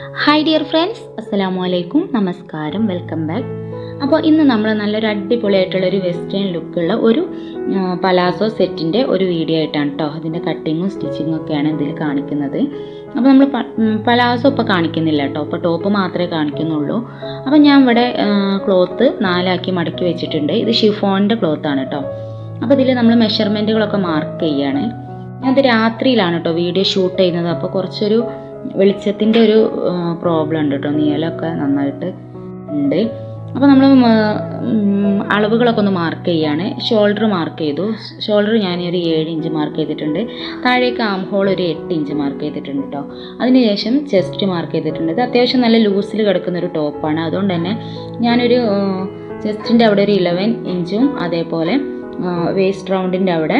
hi dear friends അസ്സലാമു അലൈക്കും നമസ്കാരം വെൽക്കം ബാക്ക് അപ്പോൾ ഇന്ന് നമ്മൾ നല്ലൊരു അടിപൊളിയായിട്ടുള്ള ഒരു വെസ്റ്റേൺ ലുക്കുള്ള ഒരു ആ, പലാസോ സെറ്റിൻ്റെ ഒരു വീഡിയോ ആയിട്ടാണ് കേട്ടോ അതിൻ്റെ കട്ടിങ്ങും സ്റ്റിച്ചിങ്ങും ഒക്കെയാണ് ഇതിൽ കാണിക്കുന്നത് അപ്പോൾ നമ്മൾ പ- ഉം, പലാസോ ഇപ്പോൾ കാണിക്കുന്നില്ല കേട്ടോ ഇപ്പോൾ ടോപ്പ് മാത്രമേ കാണിക്കുന്നുള്ളൂ അപ്പോൾ ഞാൻ ഇവിടെ ക്ലോത്ത് നാലാക്കി മടക്കി വെച്ചിട്ടുണ്ട് ഇത് ഷിഫോണിൻ്റെ ക്ലോത്താണ് കേട്ടോ അപ്പോൾ ഇതിൽ നമ്മൾ മെഷർമെൻറ്റുകളൊക്കെ മാർക്ക് ചെയ്യാണ് ഞാനത് രാത്രിയിലാണ് കേട്ടോ വീഡിയോ ഷൂട്ട് ചെയ്യുന്നത് അപ്പോൾ കുറച്ചൊരു വെളിച്ചത്തിൻ്റെ ഒരു പ്രോബ്ലം ഉണ്ട് കേട്ടോ നീലമൊക്കെ നന്നായിട്ട് ഉണ്ട് അപ്പോൾ നമ്മൾ അളവുകളൊക്കെ ഒന്ന് മാർക്ക് ചെയ്യാണ് ഷോൾഡർ മാർക്ക് ചെയ്തു ഷോൾഡർ ഞാൻ ഒരു ഏഴ് ഇഞ്ച് മാർക്ക് ചെയ്തിട്ടുണ്ട് താഴേക്ക് ആം ഹോൾ ഒരു എട്ട് ഇഞ്ച് മാർക്ക് ചെയ്തിട്ടുണ്ട് കേട്ടോ അതിനുശേഷം ചെസ്റ്റ് മാർക്ക് ചെയ്തിട്ടുണ്ട് ഇത് അത്യാവശ്യം നല്ല ലൂസിൽ കിടക്കുന്ന ഒരു ടോപ്പാണ് അതുകൊണ്ട് തന്നെ ഞാനൊരു ചെസ്റ്റിൻ്റെ അവിടെ ഒരു ഇലവൻ ഇഞ്ചും അതേപോലെ വേസ്റ്റ് റൗണ്ടിൻ്റെ അവിടെ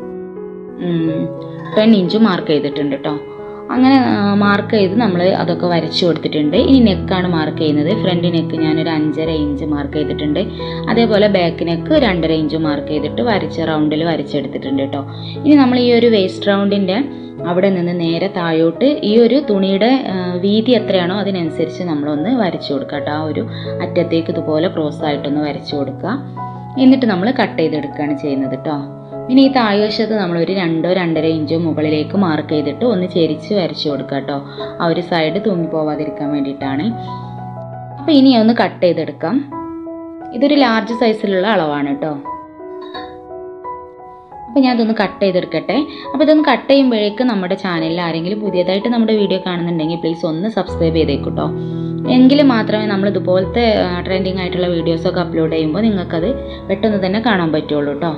ടെൻ ഇഞ്ചും മാർക്ക് ചെയ്തിട്ടുണ്ട് കേട്ടോ അങ്ങനെ മാർക്ക് ചെയ്ത് നമ്മൾ അതൊക്കെ വരച്ചു കൊടുത്തിട്ടുണ്ട് ഇനി നെക്കാണ് മാർക്ക് ചെയ്യുന്നത് ഫ്രണ്ട് നെക്ക് ഞാനൊരു അഞ്ചര ഇഞ്ച് മാർക്ക് ചെയ്തിട്ടുണ്ട് അതേപോലെ ബാക്ക് നെക്ക് രണ്ടര ഇഞ്ച് മാർക്ക് ചെയ്തിട്ട് വരച്ച റൗണ്ടിൽ വരച്ചെടുത്തിട്ടുണ്ട് കേട്ടോ ഇനി നമ്മൾ ഈ ഒരു വേസ്റ്റ് റൗണ്ടിൻ്റെ അവിടെ നിന്ന് നേരെ താഴോട്ട് ഈ ഒരു തുണിയുടെ ആ, വീതി എത്രയാണോ അതിനനുസരിച്ച് നമ്മളൊന്ന് വരച്ചു കൊടുക്കുക കേട്ടോ ആ ഒരു അറ്റത്തേക്ക് ഇതുപോലെ ക്രോസ് ആയിട്ടൊന്ന് വരച്ചു കൊടുക്കുക എന്നിട്ട് നമ്മൾ കട്ട് ചെയ്തെടുക്കുകയാണ് ചെയ്യുന്നത് കേട്ടോ പിന്നെ ഈ താഴ്വശത്ത് നമ്മളൊരു രണ്ടോ രണ്ടര ഇഞ്ചോ മുകളിലേക്ക് മാർക്ക് ചെയ്തിട്ട് ഒന്ന് ചെരിച്ച് വരച്ചു കൊടുക്കുക കേട്ടോ ആ ഒരു സൈഡ് തൂങ്ങി പോവാതിരിക്കാൻ വേണ്ടിയിട്ടാണ് അപ്പോൾ ഇനി ഒന്ന് കട്ട് ചെയ്തെടുക്കാം ഇതൊരു ലാർജ് സൈസിലുള്ള അളവാണ് കേട്ടോ അപ്പോൾ ഞാൻ ഇതൊന്ന് കട്ട് ചെയ്തെടുക്കട്ടെ അപ്പോൾ ഇതൊന്ന് കട്ട് ചെയ്യുമ്പോഴേക്ക് നമ്മുടെ ചാനലിൽ ആരെങ്കിലും പുതിയതായിട്ട് നമ്മുടെ വീഡിയോ കാണുന്നുണ്ടെങ്കിൽ പ്ലീസ് ഒന്ന് സബ്സ്ക്രൈബ് ചെയ്തേക്കും കേട്ടോ എങ്കിൽ മാത്രമേ നമ്മൾ ഇതുപോലത്തെ ട്രെൻഡിങ് ആയിട്ടുള്ള വീഡിയോസൊക്കെ അപ്ലോഡ് ചെയ്യുമ്പോൾ നിങ്ങൾക്കത് പെട്ടെന്ന് തന്നെ കാണാൻ പറ്റുള്ളൂ കേട്ടോ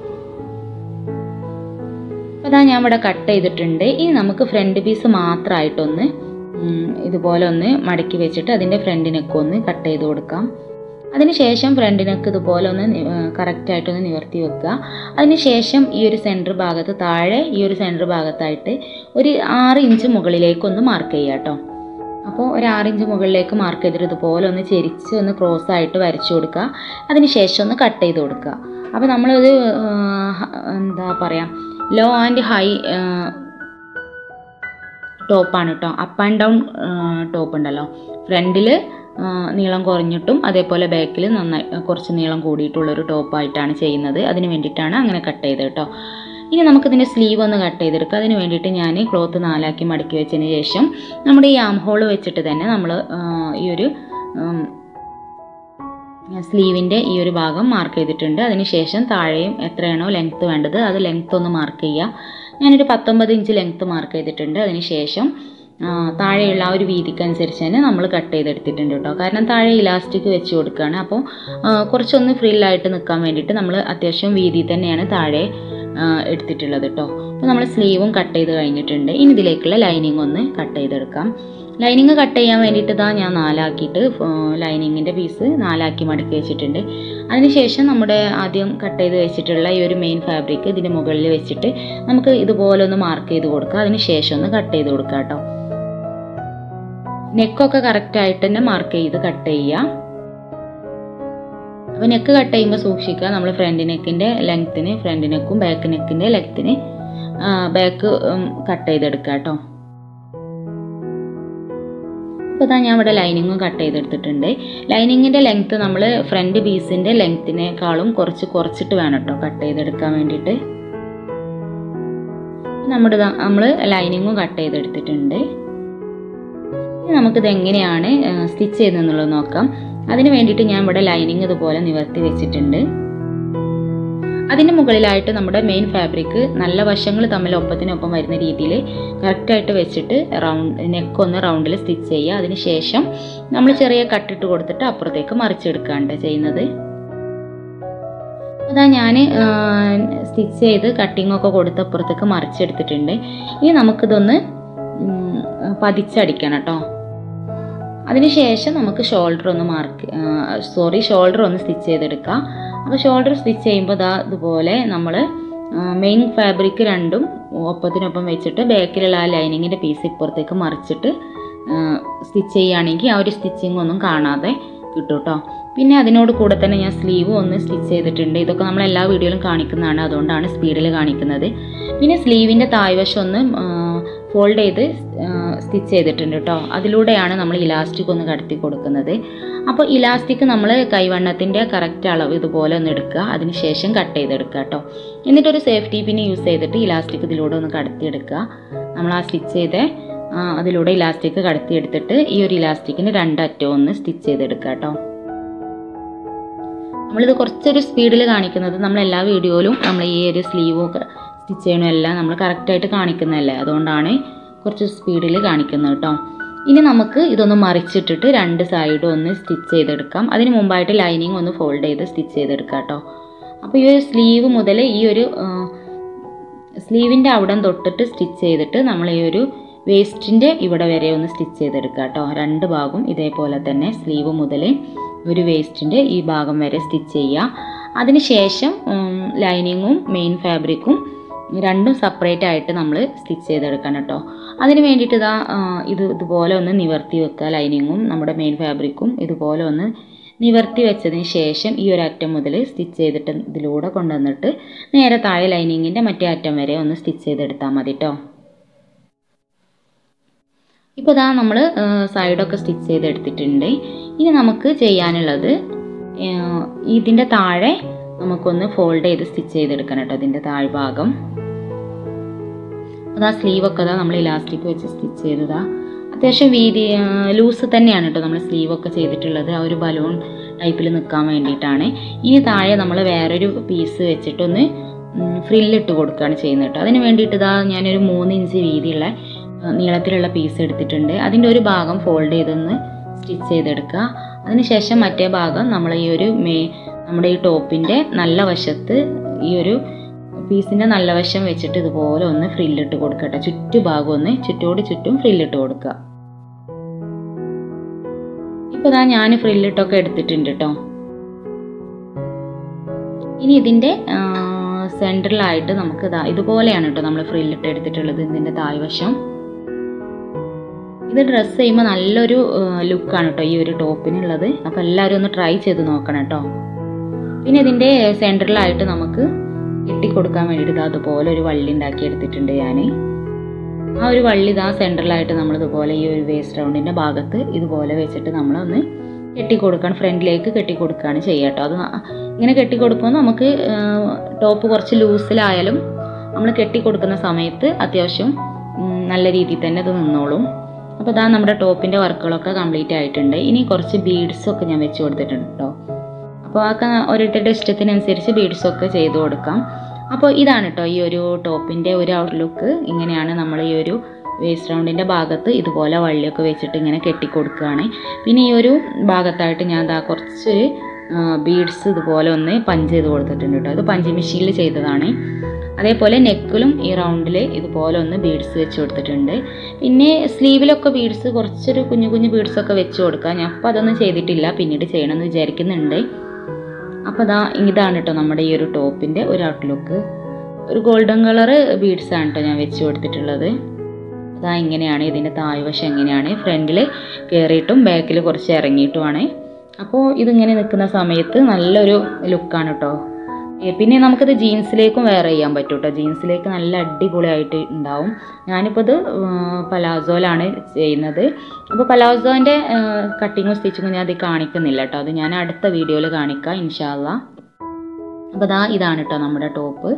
അപ്പോൾ അതാ ഞാൻ ഇവിടെ കട്ട് ചെയ്തിട്ടുണ്ട് ഇനി നമുക്ക് ഫ്രണ്ട് പീസ് മാത്രമായിട്ടൊന്ന് ഉം, ഇതുപോലെ ഒന്ന് മടക്കി വെച്ചിട്ട് അതിൻ്റെ ഫ്രണ്ടിനൊക്കെ ഒന്ന് കട്ട് ചെയ്ത് കൊടുക്കാം അതിനുശേഷം ഫ്രണ്ടിനൊക്കെ ഇതുപോലെ ഒന്ന് കറക്റ്റായിട്ടൊന്ന് നിവർത്തി വെക്കുക അതിനുശേഷം ഈ ഒരു സെൻറ്റർ ഭാഗത്ത് താഴെ ഈ ഒരു സെൻറ്റർ ഭാഗത്തായിട്ട് ഒരു ആറ് ഇഞ്ച് മുകളിലേക്കൊന്ന് മാർക്ക് ചെയ്യുക കേട്ടോ അപ്പോൾ ഒരു ആറ് ഇഞ്ച് മുകളിലേക്ക് മാർക്ക് ചെയ്തിട്ട് ഇതുപോലെ ഒന്ന് ചെരിച്ച് ഒന്ന് ക്രോസ് ആയിട്ട് വരച്ചു കൊടുക്കുക അതിനുശേഷം ഒന്ന് കട്ട് ചെയ്ത് കൊടുക്കുക അപ്പോൾ നമ്മളത് എന്താ പറയുക ലോ ആൻഡ് ഹൈ ടോപ്പാണ് കേട്ടോ അപ്പ് ആൻഡ് ഡൗൺ ടോപ്പ് ഉണ്ടല്ലോ ഫ്രണ്ടിൽ നീളം കുറഞ്ഞിട്ടും അതേപോലെ ബാക്കിൽ നന്നായി കുറച്ച് നീളം കൂടിയിട്ടുള്ളൊരു ടോപ്പായിട്ടാണ് ചെയ്യുന്നത് അതിന് വേണ്ടിയിട്ടാണ് അങ്ങനെ കട്ട് ചെയ്തത് കേട്ടോ ഇനി നമുക്കിതിൻ്റെ സ്ലീവ് ഒന്ന് കട്ട് ചെയ്തെടുക്കാം അതിന് വേണ്ടിയിട്ട് ഞാൻ ക്ലോത്ത് നാലാക്കി മടക്കി വെച്ചതിന് ശേഷം നമ്മുടെ ഈ ആം ഹോൾ വെച്ചിട്ട് തന്നെ നമ്മൾ ഈ ഒരു ഉം, സ്ലീവിൻ്റെ ഈ ഒരു ഭാഗം മാർക്ക് ചെയ്തിട്ടുണ്ട് അതിനുശേഷം താഴെയും എത്രയാണോ ലെങ്ത്ത് വേണ്ടത് അത് ലെങ്ത്ത് ഒന്ന് മാർക്ക് ചെയ്യുക ഞാനൊരു പത്തൊമ്പത് ഇഞ്ച് ലെങ്ത്ത് മാർക്ക് ചെയ്തിട്ടുണ്ട് അതിനുശേഷം ആ, താഴെയുള്ള ആ ഒരു വീതിക്കനുസരിച്ച് തന്നെ നമ്മൾ കട്ട് ചെയ്തെടുത്തിട്ടുണ്ട് കേട്ടോ കാരണം താഴെ ഇലാസ്റ്റിക് വെച്ച് കൊടുക്കുകയാണ് അപ്പോൾ ആ, കുറച്ചൊന്ന് ഫ്രില്ലായിട്ട് നിൽക്കാൻ വേണ്ടിയിട്ട് നമ്മൾ അത്യാവശ്യം വീതി തന്നെയാണ് താഴെ ആ, എടുത്തിട്ടുള്ളത് കേട്ടോ അപ്പോൾ നമ്മൾ സ്ലീവും കട്ട് ചെയ്ത് കഴിഞ്ഞിട്ടുണ്ട് ഇനി ഇതിലേക്കുള്ള ലൈനിങ് ഒന്ന് കട്ട് ചെയ്തെടുക്കാം ലൈനിങ് കട്ട് ചെയ്യാൻ വേണ്ടിയിട്ട് ഇതാ ഞാൻ നാലാക്കിയിട്ട് ലൈനിങ്ങിൻ്റെ പീസ് നാലാക്കി മടക്കി വെച്ചിട്ടുണ്ട് അതിനുശേഷം നമ്മുടെ ആദ്യം കട്ട് ചെയ്ത് വെച്ചിട്ടുള്ള ഈ ഒരു മെയിൻ ഫാബ്രിക് ഇതിൻ്റെ മുകളിൽ വെച്ചിട്ട് നമുക്ക് ഇതുപോലെ ഒന്ന് മാർക്ക് ചെയ്ത് കൊടുക്കുക അതിന് ശേഷം ഒന്ന് കട്ട് ചെയ്ത് കൊടുക്കുക കേട്ടോ നെക്കൊക്കെ കറക്റ്റായിട്ട് തന്നെ മാർക്ക് ചെയ്ത് കട്ട് ചെയ്യുക അപ്പോൾ നെക്ക് കട്ട് ചെയ്യുമ്പോൾ സൂക്ഷിക്കുക നമ്മൾ ഫ്രണ്ട് നെക്കിൻ്റെ ലെങ്ത്തിന് ഫ്രണ്ട് നെക്കും ബാക്ക് നെക്കിൻ്റെ ലെങ്ത്തിന് ബാക്ക് കട്ട് ചെയ്തെടുക്കുക കേട്ടോ ഇപ്പോൾ ഇതാ ഞാൻ ഇവിടെ ലൈനിങ്ങും കട്ട് ചെയ്തെടുത്തിട്ടുണ്ട് ലൈനിങ്ങിൻ്റെ ലെങ്ത്ത് നമ്മൾ ഫ്രണ്ട് പീസിൻ്റെ ലെങ്ത്തിനേക്കാളും കുറച്ച് കുറച്ചിട്ട് വേണം കേട്ടോ കട്ട് ചെയ്തെടുക്കാൻ വേണ്ടിയിട്ട് നമ്മുടെ നമ്മൾ ലൈനിങ്ങും കട്ട് ചെയ്തെടുത്തിട്ടുണ്ട് ഇനി നമുക്കിത് എങ്ങനെയാണ് സ്റ്റിച്ച് ചെയ്തെന്നുള്ളത് നോക്കാം അതിന് വേണ്ടിയിട്ട് ഞാൻ ഇവിടെ ലൈനിങ് ഇതുപോലെ നിവർത്തി വെച്ചിട്ടുണ്ട് അതിന് മുകളിലായിട്ട് നമ്മുടെ മെയിൻ ഫാബ്രിക് നല്ല വശങ്ങൾ തമ്മിൽ ഒപ്പത്തിനൊപ്പം വരുന്ന രീതിയിൽ കറക്റ്റായിട്ട് വെച്ചിട്ട് റൗണ്ട് നെക്ക് ഒന്ന് റൗണ്ടിൽ സ്റ്റിച്ച് ചെയ്യുക അതിന് ശേഷം നമ്മൾ ചെറിയ കട്ടിട്ട് കൊടുത്തിട്ട് അപ്പുറത്തേക്ക് മറിച്ചെടുക്കുകയാണ് ചെയ്യുന്നത് അതാ ഞാൻ സ്റ്റിച്ച് ചെയ്ത് കട്ടിംഗ് ഒക്കെ കൊടുത്ത് അപ്പുറത്തേക്ക് മറിച്ചെടുത്തിട്ടുണ്ട് ഇനി നമുക്കിതൊന്ന് ഉം, പതിച്ചടിക്കണം കേട്ടോ അതിനുശേഷം നമുക്ക് ഷോൾഡർ ഒന്ന് മാർക്ക് സോറി ഷോൾഡർ ഒന്ന് സ്റ്റിച്ച് ചെയ്തെടുക്കാം അപ്പോൾ ഷോൾഡർ സ്റ്റിച്ച് ചെയ്യുമ്പോൾ ദാ ഇതുപോലെ നമ്മൾ മെയിൻ ഫാബ്രിക് രണ്ടും ഒപ്പത്തിനൊപ്പം വെച്ചിട്ട് ബാക്കിലുള്ള ആ ലൈനിങ്ങിൻ്റെ പീസ് ഇപ്പുറത്തേക്ക് മറിച്ചിട്ട് സ്റ്റിച്ച് ചെയ്യുകയാണെങ്കിൽ ആ ഒരു സ്റ്റിച്ചിങ് ഒന്നും കാണാതെ കിട്ടും കേട്ടോ പിന്നെ അതിനോട് കൂടെ തന്നെ ഞാൻ സ്ലീവ് ഒന്ന് സ്റ്റിച്ച് ചെയ്തിട്ടുണ്ട് ഇതൊക്കെ നമ്മൾ എല്ലാ വീഡിയോയിലും കാണിക്കുന്നതാണ് അതുകൊണ്ടാണ് സ്പീഡിൽ കാണിക്കുന്നത് പിന്നെ സ്ലീവിൻ്റെ താഴ്വശം ഒന്ന് ഫോൾഡ് ചെയ്ത് സ്റ്റിച്ച് ചെയ്തിട്ടുണ്ട് കേട്ടോ അതിലൂടെയാണ് നമ്മൾ ഇലാസ്റ്റിക് ഒന്ന് കടത്തി കൊടുക്കുന്നത് അപ്പോൾ ഇലാസ്റ്റിക് നമ്മൾ കൈവണ്ണത്തിൻ്റെ കറക്റ്റ് അളവ് ഇതുപോലെ ഒന്ന് എടുക്കുക അതിന് ശേഷം കട്ട് ചെയ്തെടുക്കുക കേട്ടോ എന്നിട്ടൊരു സേഫ്റ്റി പിൻ യൂസ് ചെയ്തിട്ട് ഇലാസ്റ്റിക് ഇതിലൂടെ ഒന്ന് കടത്തിയെടുക്കുക നമ്മൾ ആ സ്റ്റിച്ച് ചെയ്ത് ആ, അതിലൂടെ ഇലാസ്റ്റിക് കടത്തിയെടുത്തിട്ട് ഈ ഒരു ഇലാസ്റ്റിക്കിന് രണ്ടറ്റവും ഒന്ന് സ്റ്റിച്ച് ചെയ്തെടുക്കുക കേട്ടോ നമ്മളിത് കുറച്ചൊരു സ്പീഡിൽ കാണിക്കുന്നത് നമ്മൾ എല്ലാ വീഡിയോയിലും നമ്മൾ ഈ ഒരു സ്ലീവും ഒക്കെ സ്റ്റിച്ച് ചെയ്യണമെല്ലാം നമ്മൾ കറക്റ്റായിട്ട് കാണിക്കുന്നതല്ലേ അതുകൊണ്ടാണ് കുറച്ച് സ്പീഡിൽ കാണിക്കുന്നത് കേട്ടോ ഇനി നമുക്ക് ഇതൊന്ന് മറിച്ചിട്ടിട്ട് രണ്ട് സൈഡും ഒന്ന് സ്റ്റിച്ച് ചെയ്തെടുക്കാം അതിന് മുമ്പായിട്ട് ലൈനിങ് ഒന്ന് ഫോൾഡ് ചെയ്ത് സ്റ്റിച്ച് ചെയ്തെടുക്കാം കേട്ടോ അപ്പോൾ ഈ ഒരു സ്ലീവ് മുതൽ ഈ ഒരു സ്ലീവിൻ്റെ അവിടം തൊട്ടിട്ട് സ്റ്റിച്ച് ചെയ്തിട്ട് നമ്മൾ ഈ ഒരു വേസ്റ്റിൻ്റെ ഇവിടെ വരെ ഒന്ന് സ്റ്റിച്ച് ചെയ്തെടുക്കുക കേട്ടോ രണ്ട് ഭാഗം ഇതേപോലെ തന്നെ സ്ലീവ് മുതൽ ഒരു വേസ്റ്റിൻ്റെ ഈ ഭാഗം വരെ സ്റ്റിച്ച് ചെയ്യുക അതിനുശേഷം ലൈനിങ്ങും മെയിൻ ഫാബ്രിക്കും രണ്ടും സെപ്പറേറ്റ് ആയിട്ട് നമ്മൾ സ്റ്റിച്ച് ചെയ്തെടുക്കണം കേട്ടോ അതിന് വേണ്ടിയിട്ട് ഇതാ ആ, ഇത് ഇതുപോലെ ഒന്ന് നിവർത്തി വെക്കുക ലൈനിങ്ങും നമ്മുടെ മെയിൻ ഫാബ്രിക്കും ഇതുപോലെ ഒന്ന് നിവർത്തി വെച്ചതിന് ശേഷം ഈ ഒരു അറ്റം മുതൽ സ്റ്റിച്ച് ചെയ്തിട്ട് ഇതിലൂടെ കൊണ്ടുവന്നിട്ട് നേരെ താഴെ ലൈനിങ്ങിൻ്റെ മറ്റേ അറ്റം വരെ ഒന്ന് സ്റ്റിച്ച് ചെയ്തെടുത്താൽ മതി കേട്ടോ ഇപ്പോൾ ഇതാ നമ്മൾ സൈഡൊക്കെ സ്റ്റിച്ച് ചെയ്തെടുത്തിട്ടുണ്ട് ഇനി നമുക്ക് ചെയ്യാനുള്ളത് ഏഹ്, ഇതിൻ്റെ താഴെ നമുക്കൊന്ന് ഫോൾഡ് ചെയ്ത് സ്റ്റിച്ച് ചെയ്തെടുക്കണം കേട്ടോ ഇതിൻ്റെ താഴ്ഭാഗം അതാ സ്ലീവൊക്കെ അതാ നമ്മൾ ഇലാസ്റ്റിക് വെച്ച് സ്റ്റിച്ച് ചെയ്തതാ അത്യാവശ്യം വീതി ലൂസ് തന്നെയാണ് കേട്ടോ നമ്മൾ സ്ലീവൊക്കെ ചെയ്തിട്ടുള്ളത് ആ ഒരു ബലൂൺ ടൈപ്പിൽ നിൽക്കാൻ വേണ്ടിയിട്ടാണ് ഇനി താഴെ നമ്മൾ വേറൊരു പീസ് വെച്ചിട്ടൊന്ന് ഫ്രില്ലിട്ട് കൊടുക്കുകയാണ് ചെയ്യുന്നത് കേട്ടോ അതിന് വേണ്ടിയിട്ട് ഇതാ ഞാനൊരു മൂന്ന് ഇഞ്ച് വീതിയുള്ള ആ, നീളത്തിലുള്ള പീസ് എടുത്തിട്ടുണ്ട് അതിൻ്റെ ഒരു ഭാഗം ഫോൾഡ് ചെയ്തൊന്ന് സ്റ്റിച്ച് ചെയ്തെടുക്കുക അതിനുശേഷം മറ്റേ ഭാഗം നമ്മൾ ഈ ഒരു മേ നമ്മുടെ ഈ ടോപ്പിൻ്റെ നല്ല വശത്ത് ഈ ഒരു പീസിൻ്റെ നല്ല വശം വെച്ചിട്ട് ഇതുപോലെ ഒന്ന് ഫ്രില്ലിട്ട് കൊടുക്കട്ടെ ചുറ്റുഭാഗം ഒന്ന് ചുറ്റോട് ചുറ്റും ഫ്രില്ലിട്ട് കൊടുക്കുക ഇപ്പോൾ ഇതാ ഞാൻ ഫ്രില്ലിട്ടൊക്കെ എടുത്തിട്ടുണ്ട് കേട്ടോ ഇനി ഇതിൻ്റെ സെൻറ്ററിലായിട്ട് നമുക്ക് ഇതാ ഇതുപോലെയാണ് കേട്ടോ നമ്മൾ ഫ്രില്ലിട്ട് എടുത്തിട്ടുള്ളത് ഇതിൻ്റെ താഴ്വശം ഇത് ഡ്രസ്സ് ചെയ്യുമ്പോൾ നല്ലൊരു ലുക്കാണ് കേട്ടോ ഈ ഒരു ടോപ്പിനുള്ളത് അപ്പോൾ എല്ലാവരും ഒന്ന് ട്രൈ ചെയ്ത് നോക്കണം കേട്ടോ പിന്നെ ഇതിൻ്റെ സെൻറ്ററിലായിട്ട് നമുക്ക് കെട്ടിക്കൊടുക്കാൻ വേണ്ടിയിട്ട് ഇതാ അതുപോലെ ഒരു വള്ളി ഉണ്ടാക്കി എടുത്തിട്ടുണ്ട് ഞാൻ ആ ഒരു വള്ളി ഇതാ സെൻറ്ററിലായിട്ട് നമ്മൾ ഇതുപോലെ ഈ ഒരു വേസ്റ്റ് റൗണ്ടിൻ്റെ ഭാഗത്ത് ഇതുപോലെ വെച്ചിട്ട് നമ്മളൊന്ന് കെട്ടിക്കൊടുക്കണം ഫ്രണ്ടിലേക്ക് കെട്ടിക്കൊടുക്കുകയാണ് ചെയ്യുക കേട്ടോ അത് ന- ഇങ്ങനെ കെട്ടിക്കൊടുക്കുമ്പോൾ നമുക്ക് ടോപ്പ് കുറച്ച് ലൂസിലായാലും നമ്മൾ കെട്ടിക്കൊടുക്കുന്ന സമയത്ത് അത്യാവശ്യം ഉം, നല്ല രീതിയിൽ തന്നെ ഇത് നിന്നോളും അപ്പോൾ ഇതാ നമ്മുടെ ടോപ്പിൻ്റെ വർക്കുകളൊക്കെ കംപ്ലീറ്റ് ആയിട്ടുണ്ട് ഇനി കുറച്ച് ബീഡ്സൊക്കെ ഞാൻ വെച്ച് കൊടുത്തിട്ടുണ്ട് കേട്ടോ അപ്പോൾ അതൊക്കെ ഓരോരുത്തരുടെ ഇഷ്ടത്തിനനുസരിച്ച് ബീഡ്സൊക്കെ ചെയ്ത് കൊടുക്കാം അപ്പോൾ ഇതാണ് കേട്ടോ ഈ ഒരു ടോപ്പിൻ്റെ ഒരു ഔട്ട്ലുക്ക് ഇങ്ങനെയാണ് നമ്മൾ ഈ ഒരു വേസ്റ്റ് റൗണ്ടിൻ്റെ ഭാഗത്ത് ഇതുപോലെ വള്ളിയൊക്കെ വെച്ചിട്ട് ഇങ്ങനെ കെട്ടിക്കൊടുക്കുകയാണ് പിന്നെ ഈ ഒരു ഭാഗത്തായിട്ട് ഞാൻ ദാ കുറച്ച് ബീഡ്സ് ഇതുപോലെ ഒന്ന് പഞ്ച് ചെയ്ത് കൊടുത്തിട്ടുണ്ട് കേട്ടോ ഇത് പഞ്ച് മെഷീനിൽ ചെയ്തതാണ് അതേപോലെ നെക്കിലും ഈ റൗണ്ടിൽ ഇതുപോലെ ഒന്ന് ബീഡ്സ് വെച്ച് കൊടുത്തിട്ടുണ്ട് പിന്നെ സ്ലീവിലൊക്കെ ബീഡ്സ് കുറച്ചൊരു കുഞ്ഞു കുഞ്ഞു ബീഡ്സൊക്കെ വെച്ച് കൊടുക്കാം ഞാൻ അപ്പോൾ അതൊന്നും ചെയ്തിട്ടില്ല പിന്നീട് ചെയ്യണമെന്ന് വിചാരിക്കുന്നുണ്ട് അപ്പോൾ അതാ ഇതാണ് കേട്ടോ നമ്മുടെ ഈ ഒരു ടോപ്പിൻ്റെ ഒരു ഔട്ട്ലുക്ക് ഒരു ഗോൾഡൻ കളർ ബീഡ്സ് ആണ് കേട്ടോ ഞാൻ വെച്ച് കൊടുത്തിട്ടുള്ളത് അതാ ഇങ്ങനെയാണ് ഇതിൻ്റെ താഴ്വശം എങ്ങനെയാണ് ഫ്രണ്ടിൽ കയറിയിട്ടും ബാക്കിൽ കുറച്ച് ഇറങ്ങിയിട്ടുമാണ് അപ്പോൾ ഇതിങ്ങനെ നിൽക്കുന്ന സമയത്ത് നല്ലൊരു ലുക്കാണ് കേട്ടോ ഏ, പിന്നെ നമുക്കിത് ജീൻസിലേക്കും വെയർ ചെയ്യാൻ പറ്റും കേട്ടോ ജീൻസിലേക്ക് നല്ല അടിപൊളിയായിട്ട് ഉണ്ടാവും ഞാനിപ്പോൾ ഇത് പലാസോയിലാണ് ചെയ്യുന്നത് അപ്പോൾ പലാസോൻ്റെ കട്ടിങ്ങും സ്റ്റിച്ചിങ്ങും ഞാൻ അത് കാണിക്കുന്നില്ല കേട്ടോ അത് ഞാൻ അടുത്ത വീഡിയോയിൽ കാണിക്കാം ഇൻഷാല്ല അപ്പോൾ ദാ ഇതാണ് കേട്ടോ നമ്മുടെ ടോപ്പ്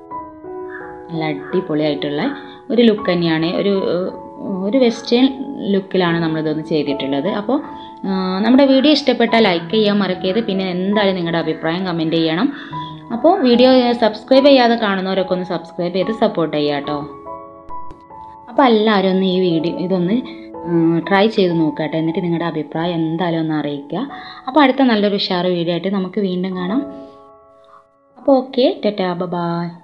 നല്ല അടിപൊളിയായിട്ടുള്ള ഒരു ലുക്ക് തന്നെയാണ് ഒരു ഏഹ്, ഒരു വെസ്റ്റേൺ ലുക്കിലാണ് നമ്മളിതൊന്ന് ചെയ്തിട്ടുള്ളത് അപ്പോൾ ആഹ്, നമ്മുടെ വീഡിയോ ഇഷ്ടപ്പെട്ടാൽ ലൈക്ക് ചെയ്യാൻ മറക്കരുത് പിന്നെ എന്തായാലും നിങ്ങളുടെ അഭിപ്രായം കമൻറ്റ് ചെയ്യണം അപ്പോൾ വീഡിയോ സബ്സ്ക്രൈബ് ചെയ്യാതെ കാണുന്നവരൊക്കെ ഒന്ന് സബ്സ്ക്രൈബ് ചെയ്ത് സപ്പോർട്ട് ചെയ്യാം കേട്ടോ അപ്പോൾ എല്ലാവരും ഒന്ന് ഈ വീഡിയോ ഇതൊന്ന് ട്രൈ ചെയ്ത് നോക്കട്ടെ എന്നിട്ട് നിങ്ങളുടെ അഭിപ്രായം എന്തായാലും ഒന്ന് അറിയിക്കുക അപ്പോൾ അടുത്ത നല്ലൊരു ഉഷാറ് വീഡിയോ ആയിട്ട് നമുക്ക് വീണ്ടും കാണാം അപ്പോൾ ഓക്കെ ടാറ്റാ ബൈ